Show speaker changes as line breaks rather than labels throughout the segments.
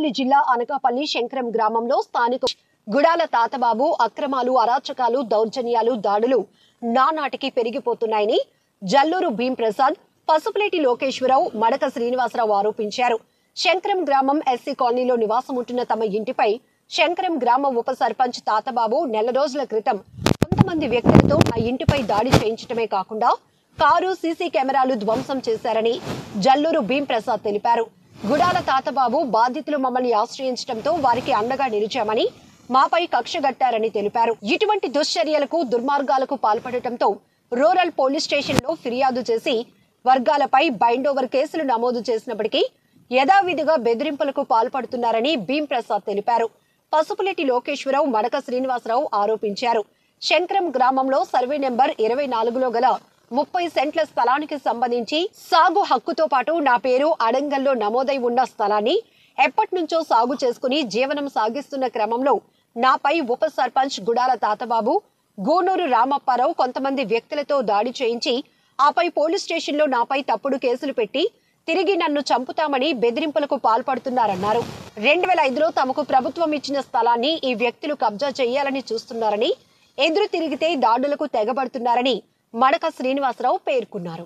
అనకాపల్లి జిల్లా అనకాపల్లి శంకరం గ్రామంలో స్థానిక గుడాల తాతబాబు అక్రమాలు అరాచకాలు దౌర్జన్యాలు దాడులు నానాటికి పెరిగిపోతున్నాయని జల్లూరు భీం ప్రసాద్ పసుపులేటి లోకేశ్వరరావు మడక శ్రీనివాసరావు ఆరోపించారు శంకరం గ్రామం ఎస్సీ కాలనీలో నివాసం ఉంటున్న తమ ఇంటిపై శంకరం గ్రామ ఉప సర్పంచ్ తాతబాబు నెల రోజుల క్రితం కొంతమంది వ్యక్తులతో ఆ ఇంటిపై దాడి చేయించడమే కాకుండా కారు సీసీ కెమెరాలు ధ్వంసం చేశారని జల్లూరు భీం ప్రసాద్ తెలిపారు గుడాల తాతబాబు బాధితులు మమ్మల్ని ఆశ్రయించడంతో వారికి అండగా నిలిచామని మాపై కక్ష గట్టారని తెలిపారు ఇటువంటి దుశ్చర్యలకు దుర్మార్గాలకు పాల్పడటంతో రూరల్ పోలీస్ స్టేషన్ లో ఫిర్యాదు చేసి వర్గాలపై బైండ్ ఓవర్ కేసులు నమోదు చేసినప్పటికీ యథావిధిగా బెదిరింపులకు పాల్పడుతున్నారని భీం ప్రసాద్ తెలిపారు పసుపులెట్టి లోకేశ్వరరావు మడక శ్రీనివాసరావు ఆరోపించారు శంకరం గ్రామంలో సర్వే నెంబర్ ఇరవై నాలుగులో గల ముప్పై సెంట్ల స్థలానికి సంబంధించి సాగు హక్కుతో పాటు నా పేరు అడంగల్లో నమోదై ఉన్న స్థలాన్ని ఎప్పటి నుంచో సాగు చేసుకుని జీవనం సాగిస్తున్న క్రమంలో నాపై ఉప సర్పంచ్ గుడాల తాతబాబు గూనూరు రామప్పారావు కొంతమంది వ్యక్తులతో దాడి చేయించి ఆపై పోలీస్ స్టేషన్లో నాపై తప్పుడు కేసులు పెట్టి తిరిగి నన్ను చంపుతామని బెదిరింపులకు పాల్పడుతున్నారన్నారు రెండు వేల ఐదులో తమకు ప్రభుత్వం ఇచ్చిన స్థలాన్ని ఈ వ్యక్తులు కబ్జా చేయాలని చూస్తున్నారని ఎదురు తిరిగితే దాడులకు తెగబడుతున్నారని మడక శ్రీనివాసరావు పేర్కొన్నారు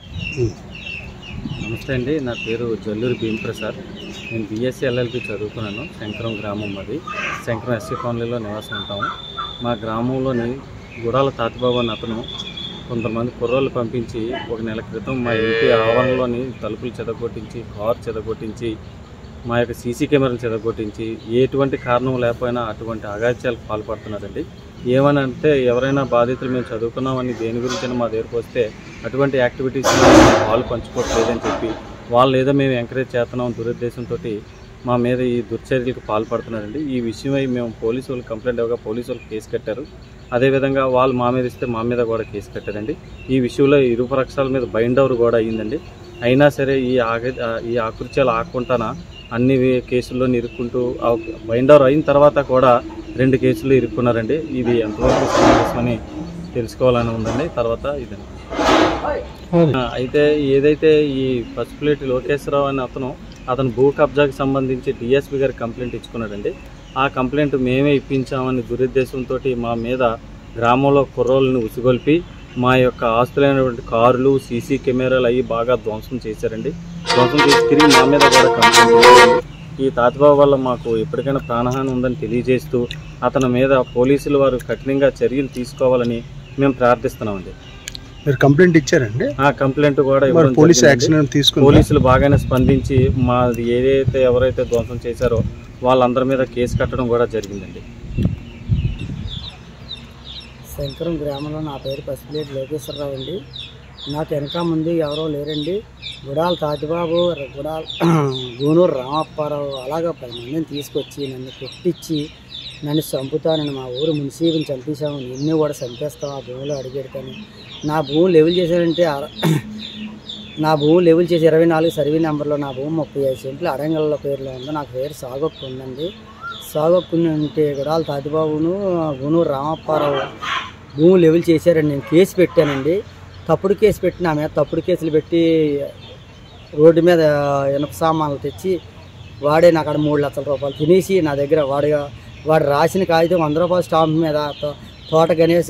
నమస్తే అండి నా పేరు జల్లూరి భీమప్రసాద్ నేను బీఎస్సీ ఎల్ఎల్బి చదువుకున్నాను శంకరం గ్రామం మాది శంకరం ఎస్సీ కాలనీలో నివాసం ఉంటాము మా గ్రామంలోని గుడాల తాతిబాబు అని అతను కొంతమంది కుర్రోళ్ళు పంపించి ఒక నెల క్రితం మా ఇంటి ఆవరణలోని తలుపులు చెదగొట్టించి కారు చెదగొట్టించి మా యొక్క సీసీ కెమెరాలు చెదగొట్టించి ఎటువంటి కారణం లేకపోయినా అటువంటి అగాత్యాలకు పాల్పడుతున్నారండి ఏమని అంటే ఎవరైనా బాధితులు మేము చదువుకున్నామని దేని గురించి మా దగ్గరకు వస్తే అటువంటి యాక్టివిటీస్లో పాలు పంచుకోవట్లేదని చెప్పి వాళ్ళు ఏదో మేము ఎంకరేజ్ చేస్తున్నాం దురుద్దేశంతో మా మీద ఈ దుర్చర్యలకు పాల్పడుతున్నారండి ఈ విషయమై మేము పోలీసు వాళ్ళు కంప్లైంట్ ఇవ్వగా పోలీసు వాళ్ళు కేసు కట్టారు అదేవిధంగా వాళ్ళు మా మీద ఇస్తే మా మీద కూడా కేసు కట్టారండి ఈ విషయంలో ఇరు పక్షాల మీద బైండ్ ఓవర్ కూడా అయ్యిందండి అయినా సరే ఈ ఆగ ఈ ఆకృత్యాలు ఆకుంటానా అన్ని వే- కేసుల్లో ఇరుక్కుంటూ బైండ్ ఓవర్ అయిన తర్వాత కూడా రెండు కేసులు ఇరుక్కున్నారండి ఇది ఎంతవరకు సమంజసమని తెలుసుకోవాలని ఉందండి తర్వాత ఇదండి ఆ, అయితే ఏదైతే ఈ పసుపులేటి లోకేశ్వరరావు అనే అతను అతను భూ కబ్జాకి సంబంధించి డిఎస్పీ గారికి కంప్లైంట్ ఇచ్చుకున్నాడండి ఆ కంప్లైంట్ మేమే ఇప్పించామని దురుద్దేశంతో మా మీద గ్రామంలో కుర్రోళ్ళని ఉసిగొల్పి మా యొక్క ఆస్తులైనటువంటి కారులు సీసీ కెమెరాలు అవి బాగా ధ్వంసం చేశారండి ధ్వంసం చేసి తిరిగి మా మీద కూడా కంప్లైంట్ ఇచ్చారండి ఈ తాతబాబు వల్ల మాకు ఎప్పటికైనా ప్రాణహాని ఉందని తెలియజేస్తూ అతని మీద పోలీసులు వారు కఠినంగా చర్యలు తీసుకోవాలని మేము ప్రార్థిస్తున్నామండి
మీరు కంప్లైంట్ ఇచ్చారండి
ఆ కంప్లైంట్ కూడా
మరి
ఇవ్వడం
పోలీస్
జరిగిందండి.
యాక్షన్ తీసుకుని
పోలీసులు బాగానే స్పందించి మాది ఏదైతే ఎవరైతే ధ్వంసం చేశారో వాళ్ళందరి మీద కేసు కట్టడం కూడా జరిగిందండి
శంకరం గ్రామంలో నా పేరు పసిపిలేటి లోకేశ్వరరావు అండి నాకు వెనక ముందు ఎవరో లేరండి గుడాల తాతిబాబు గుడాల గూనూరు రామప్పారావు అలాగా పది మందిని తీసుకొచ్చి నన్ను కొట్టించి నన్ను చంపుతానని మా ఊరు మున్సిపల్ని చంపేశాము నిన్ను కూడా చంపేస్తాం ఆ భూమిలో అడిగెడతాను నా భూమి లెవెల్ చేశారంటే అర- నా భూమి లెవెల్ చేసి ఇరవై నాలుగు సర్వే నెంబర్లో నా భూమి ముప్పై ఐదు సెంట్లు అరంగళ్ళ పేరులో ఉంది నాకు పేరు సాగొక్కు ఉందండి సాగొక్కు ఉంటే గుడాల తాతిబాబును గునూరు రామప్పారావు భూమి లెవెల్ చేశారండి నేను కేసు పెట్టానండి తప్పుడు కేసు పెట్టి నా మీద తప్పుడు కేసులు పెట్టి రోడ్డు మీద ఇనుప సామాన్లు తెచ్చి వాడే నాకు అక్కడ మూడు లక్షల రూపాయలు తినేసి నా దగ్గర వాడు వాడు రాసిన కాగితం వంద రూపాయల స్టాంప్ మీద తో- తోట గణేష్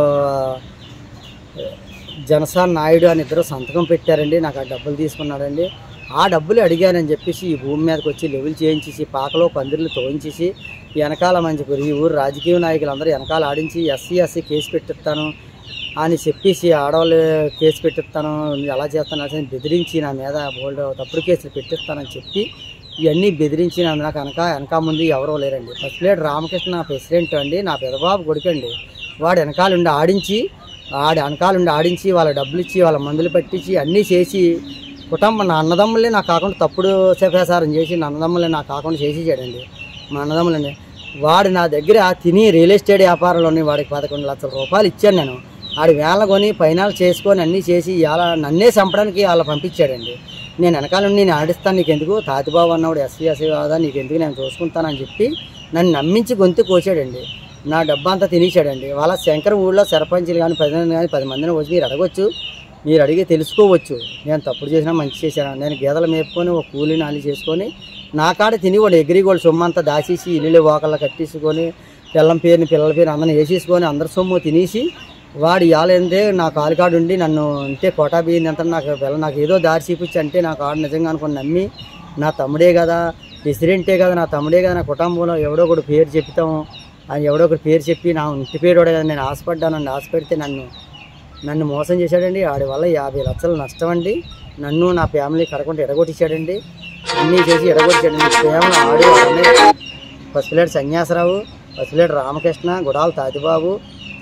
జనసాన్ నాయుడు అని ఇద్దరు సంతకం పెట్టారండి నాకు ఆ డబ్బులు తీసుకున్నాడండి ఆ డబ్బులు అడిగానని చెప్పేసి ఈ భూమి మీదకి వచ్చి లెవెల్ చేయించేసి పాకలో పందిర్లు తోయించేసి వెనకాల మంచి ఈ ఊరు రాజకీయ నాయకులందరూ వెనకాల ఆడించి ఎస్సీ ఎస్సీ కేసు పెట్టిస్తాను అని చెప్పేసి ఆడవాళ్ళు కేసు పెట్టిస్తాను ఎలా చేస్తాను అని బెదిరించి నా మీద బోల్డ్ తప్పుడు కేసులు పెట్టిస్తానని చెప్పి ఇవన్నీ బెదిరించి నా నాకు వెనక వెనక ముందు ఎవరో లేరండి ఫస్ట్ ప్లేట్ రామకృష్ణ ప్రెసిడెంట్ అండి నా పెదబాబు కొడుకండి వాడు వెనకాలండి ఆడించి ఆడి వెనకాలండి ఆడించి వాళ్ళ డబ్బులు ఇచ్చి వాళ్ళ మందులు పట్టించి అన్నీ చేసి కుటుంబం నా అన్నదమ్ములే నాకు కాకుండా తప్పుడు ప్రసారం చేసి నా అన్నదమ్ములే నాకు కాకుండా చేసేసాడండి మా అన్నదమ్ములని వాడు నా దగ్గర తిని రియల్ ఎస్టేట్ వ్యాపారంలోని వాడికి పదకొండు లక్షల రూపాయలు ఇచ్చాను నేను ఆడి వేళ కొని ఫైనాన్స్ చేసుకొని అన్నీ చేసి ఇలా నన్నే చంపడానికి వాళ్ళ పంపించాడండి నేను వెనకాల నుండి నేను ఆడిస్తాను నీకు ఎందుకు తాతిబాబు అన్నవాడు ఎస్సీ ఎస్సీ కాదా నీకు ఎందుకు నేను చూసుకుంటానని చెప్పి నన్ను నమ్మించి గొంతు కోసాడండి నా డబ్బా అంతా తినేసాడండి వాళ్ళ శంకర్ ఊళ్ళో సర్పంచులు కానీ పది మంది కానీ పది మందిని వచ్చి మీరు అడగొచ్చు మీరు అడిగి తెలుసుకోవచ్చు నేను తప్పుడు చేసినా మంచి చేశాను నేను గేదెలు మేపుకొని ఒక కూలి నాలి చేసుకొని నా కాడ తిని వాళ్ళు ఎగిరి వాళ్ళు సొమ్ము అంతా దాచేసి ఇల్లు ఓకల్లో కట్టేసుకొని పిల్లం పేరుని పిల్లల పేరు అందరిని వేసేసుకొని అందరి సొమ్ము తినేసి వాడు ఇవ్వాలంటే నా కాలు కాడు ఉండి నన్ను అంతే కోటా బియ్యం ఎంత నాకు పిల్ల నాకు ఏదో దారి చూపించి అంటే నా కాడు నిజంగా అనుకుని నమ్మి నా తమ్ముడే కదా ప్రెసిడెంటే కదా నా తమ్ముడే కదా నా కుటుంబంలో ఎవడో ఒకటి పేరు చెప్తాము అని ఎవడో ఒకటి పేరు చెప్పి నా ఇంటి పేరు కూడా కదా నేను ఆశపడ్డానండి ఆశపెడితే నన్ను నన్ను మోసం చేశాడండి ఆడి వల్ల యాభై లక్షలు నష్టం అండి నన్ను నా ఫ్యామిలీ కడకుండా ఎడగొట్టించాడండి అన్నీ చేసి ఎడగొట్టాడండి కేవలం ఆడు అన్నయ్య పసిపిల్లాడు సన్యాసరావు పసిపిల్లాడు రామకృష్ణ గుడాల తాతిబాబు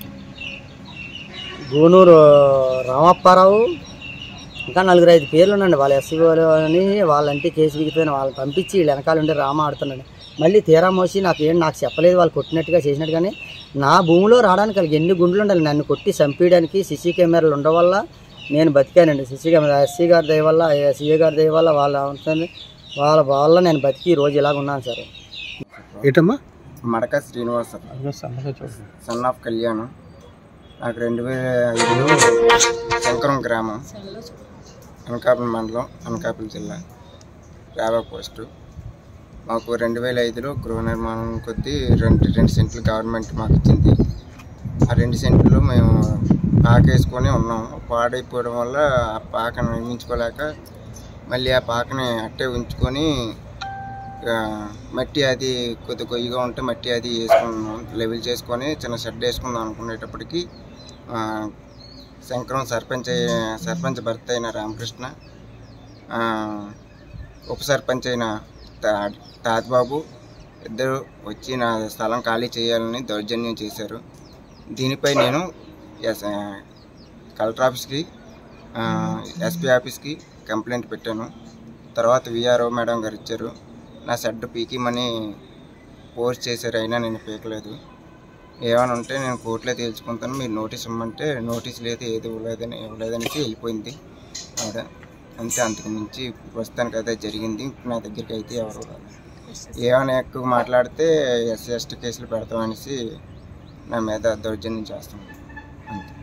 గూనూరు రామప్పారావు ఇంకా నలుగురు ఐదు పేర్లు ఉన్నాయండి వాళ్ళ ఎస్సీ అని వాళ్ళంటే కేసు విగిపోయిన వాళ్ళని పంపించి వీళ్ళు వెనకాల ఉండి రామ ఆడుతున్నాడు మళ్ళీ తీరా మోసి నాకు ఏం నాకు చెప్పలేదు వాళ్ళు కొట్టినట్టుగా చేసినట్టు కానీ నా భూమిలో రావడానికి వాళ్ళకి ఎన్ని గుండెలు ఉండాలి నన్ను కొట్టి చంపేయడానికి సీసీ కెమెరాలు ఉండడం వల్ల నేను బతికానండి సీసీ కెమెరా ఎస్సీ గారి దయ వల్ల సీఏ గారి దయ వల్ల వాళ్ళ ఉంటుంది వాళ్ళ వల్ల నేను బతికి ఈ రోజు ఇలాగ ఉన్నాను సార్
ఏటమ్మా
మడక శ్రీనివాస సన్ ఆఫ్ కళ్యాణ్ నాకు రెండు వేల ఐదులో శంకరం గ్రామం అనకాపల్లి మండలం అనకాపల్లి జిల్లా రావా పోస్టు మాకు రెండు వేల ఐదులో గృహ నిర్మాణం కొద్దీ రెండు రెండు సెంట్లు గవర్నమెంట్ మాకు ఇచ్చింది ఆ రెండు సెంట్లు మేము పాక వేసుకొని ఉన్నాం పాడైపోవడం వల్ల ఆ పాకను నిర్మించుకోలేక మళ్ళీ ఆ పాకని అట్టే ఉంచుకొని ఆ, మట్టి అది కొద్ది కొయ్యగా ఉంటే మట్టి అది వేసుకున్నాం లెవెల్ చేసుకొని చిన్న షెడ్ వేసుకుందాం అనుకునేటప్పటికి ఆ, శంకరం సర్పంచ్ అయ్య- సర్పంచ్ భర్త అయిన రామకృష్ణ ఆ, ఉప సర్పంచ్ అయిన తా- తాతబాబు ఇద్దరు వచ్చి నా స్థలం ఖాళీ చేయాలని దౌర్జన్యం చేశారు దీనిపై నేను ఎస్ ఆ, కలెక్టర్ ఆఫీస్కి ఆ, ఎస్పీ ఆఫీస్కి కంప్లైంట్ పెట్టాను తర్వాత విఆర్ఓ మేడం గారు ఇచ్చారు నా షెడ్ పీకిమని పోస్ట్ చేశారు అయినా నేను పీకలేదు ఏమైనా ఉంటే నేను కోర్టులో తేల్చుకుంటాను మీరు నోటీస్ ఇమ్మంటే నోటీస్ లేదు ఏది ఇవ్వలేదని ఇవ్వలేదనేసి వెళ్ళిపోయింది ఆవిడ అంతే అంతకు మించి ప్రస్తుతానికి అయితే జరిగింది నా దగ్గరికి అయితే ఎవరు రాలేదు ఏమైనా ఎక్కువ మాట్లాడితే ఎస్సీ ఎస్టీ కేసులు పెడతామనేసి నా మీద దౌర్జన్యం చేస్తాం అంతే